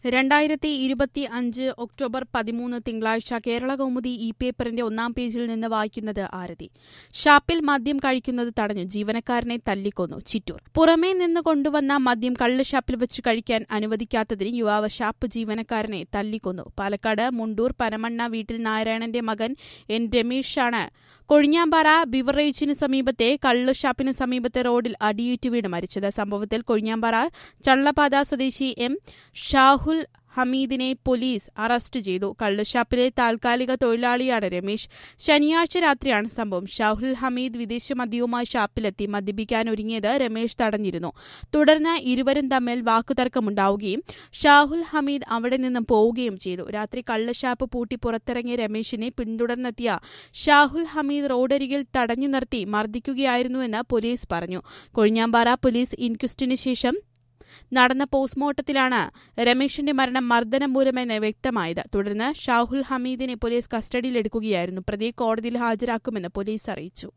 രണ്ടായിരത്തി ഇരുപത്തി അഞ്ച് ഒക്ടോബർ പതിമൂന്ന് തിങ്കളാഴ്ച കേരള കൗമുദി ഇ പേപ്പറിന്റെ ഒന്നാം പേജിൽ നിന്ന് വായിക്കുന്നത് ആരതി ഷാപ്പിൽ മദ്യം കഴിക്കുന്നത് തടഞ്ഞു ജീവനക്കാരനെ തല്ലിക്കൊന്നു ചിറ്റൂർ പുറമേ നിന്ന് കൊണ്ടുവന്ന മദ്യം കള്ള് ഷാപ്പിൽ വെച്ച് കഴിക്കാൻ അനുവദിക്കാത്തതിന് യുവാവ് ഷാപ്പ് ജീവനക്കാരനെ തല്ലിക്കൊന്നു പാലക്കാട് മുണ്ടൂർ പനമണ്ണ വീട്ടിൽ നാരായണന്റെ മകൻ എൻ രമേഷാണ് കൊഴിഞ്ഞാമ്പാറ ബിവറേജിന് സമീപത്തെ കള്ള് ഷാപ്പിന് സമീപത്തെ റോഡിൽ അടിയേറ്റ് വീണ് മരിച്ചത് സംഭവത്തിൽ കൊഴിഞ്ഞാമ്പാറ ചള്ളപാത സ്വദേശി എം ഷാഹുൽ ഹമീദിനെ പോലീസ് അറസ്റ്റ് ചെയ്തു കള്ളുഷാപ്പിലെ താൽക്കാലിക തൊഴിലാളിയാണ് രമേശ് ശനിയാഴ്ച രാത്രിയാണ് സംഭവം ഷാഹുൽ ഹമീദ് വിദേശ മദ്യവുമായി ഷാപ്പിലെത്തി മദ്യപിക്കാൻ ഒരുങ്ങിയത് രമേശ് തടഞ്ഞിരുന്നു തുടർന്ന് ഇരുവരും തമ്മിൽ വാക്കുതർക്കമുണ്ടാവുകയും ഷാഹുൽ ഹമീദ് അവിടെ നിന്നും പോവുകയും ചെയ്തു രാത്രി കള്ളുഷാപ്പ് പൂട്ടി പുറത്തിറങ്ങിയ രമേശിനെ പിന്തുടർന്നെത്തിയ ഷാഹുൽ ഹമീദ് റോഡരികിൽ തടഞ്ഞു നിർത്തി മർദ്ദിക്കുകയായിരുന്നുവെന്ന് പോലീസ് പറഞ്ഞു കൊഴിഞ്ഞാമ്പാറ പോലീസ് ഇൻക്വസ്റ്റിന് ശേഷം നടന്ന പോസ്റ്റ്മോർട്ടത്തിലാണ് രമേഷിന്റെ മരണം മർദ്ദനം മൂലമെന്ന് വ്യക്തമായത് തുടർന്ന് ഷാഹുൽ ഹമീദിനെ പോലീസ് കസ്റ്റഡിയിലെടുക്കുകയായിരുന്നു പ്രതിയെ കോടതിയിൽ ഹാജരാക്കുമെന്ന് പോലീസ് അറിയിച്ചു